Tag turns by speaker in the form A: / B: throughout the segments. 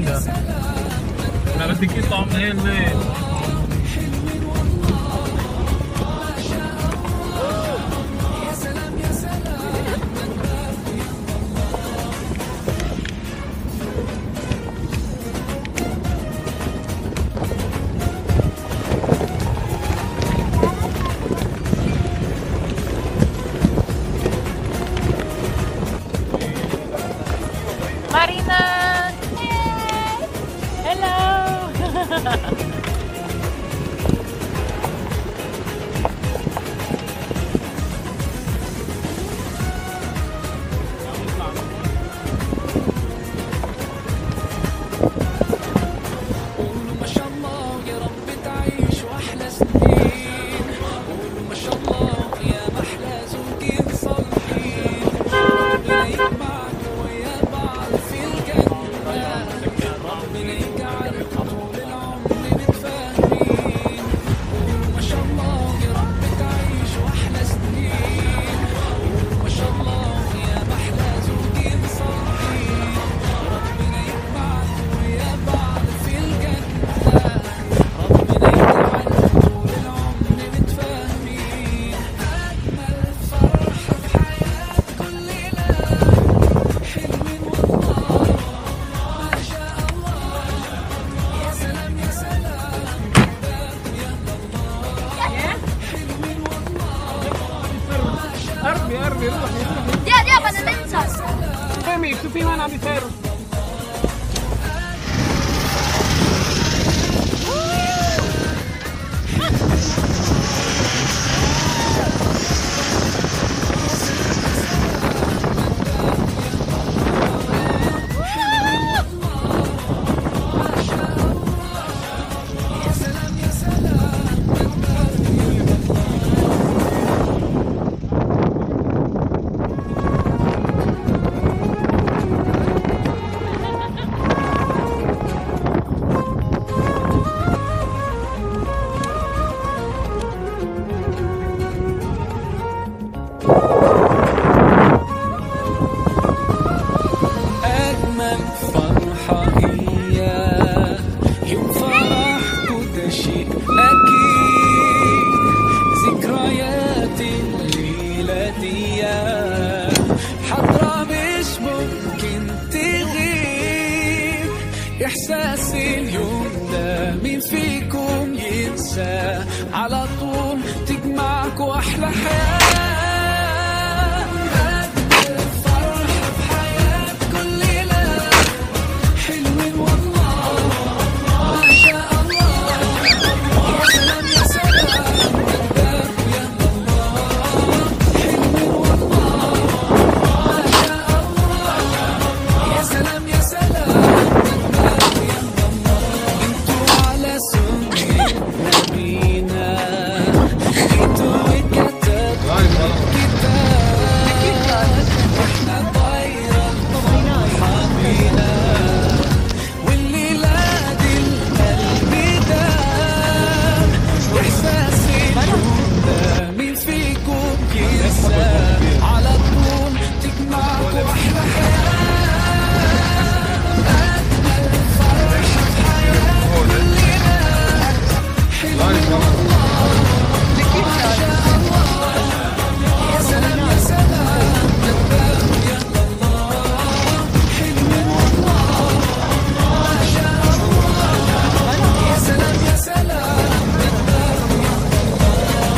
A: ya. Nakadikit ako ngayon eh.
B: Marina! Hello!
C: قولوا ما شاء الله يا رب تعيش واحلى سنين قولوا ما شاء الله يا محلى زوجين صالحين ربنا يجمعك ويا بعض في الجنة ربنا يجعل طول العمر متفاهمين قولوا ما شاء الله يا رب تعيش واحلى سنين قولوا ما شاء الله يا محلى زوجين صالحين ربنا يجمعك ويا بعض في الجنة ربنا يجعل طول العمر متفاهمين أجمل فرحة في حياة كل ليلة حلوين والله ما شاء الله يا سلام يا سلام يا الله حلوين والله ما شاء
A: Arbi, Arbi, روحي روحي.
D: Dia dia pada mensos.
A: Femi, شوفي وين عم يسيروا.
C: يا سلام يا سلام أجمل فرحة هي يوم فرح وده شيء أكيد ذكريات الليلة دي حضرة مش ممكن تغيب إحساس اليوم ده مين فيكم ينسى على طول تجمعك وأحلى حياة أجمل فرحة في حياة كل ليلة حلوين والله ما شاء الله يا سلام يا سلام قدام يا الله حلوين والله ما شاء الله يا سلام يا سلام قدام يا الله انتوا على سنة نبينا انتوا اتكتب كتاب احنا طايرة حبينا والليلة دي القلب دام إحساس اليوم ده مين فيكم ينسى على طول تجمعكم أحلى حياة أجمل فرحة في حياة كلنا حلوين والله ما شاء الله يا سلام يا سلام قدام يا الله حلوين والله ما شاء الله يا سلام يا سلام قدام يا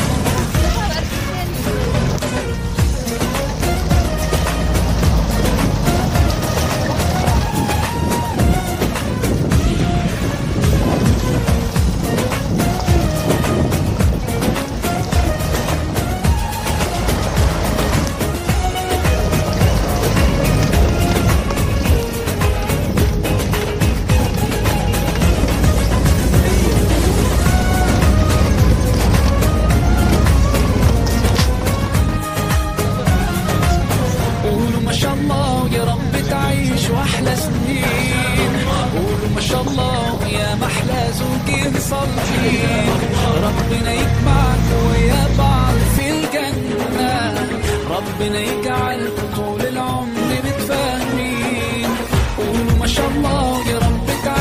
C: قولوا ما شاء الله يا رب تعيش واحلى سنين قولوا ما شاء الله يا محلى زوجين صالحين ربنا يجمعك ويا بعض في الجنة ربنا يجعلكم طول العمر متفاهمين قولوا ما شاء الله يا رب تعيش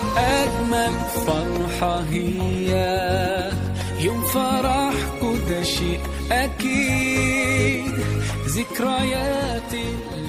C: أجمل فرحة هي يوم فرحكوا ده شيء أكيد ذكريات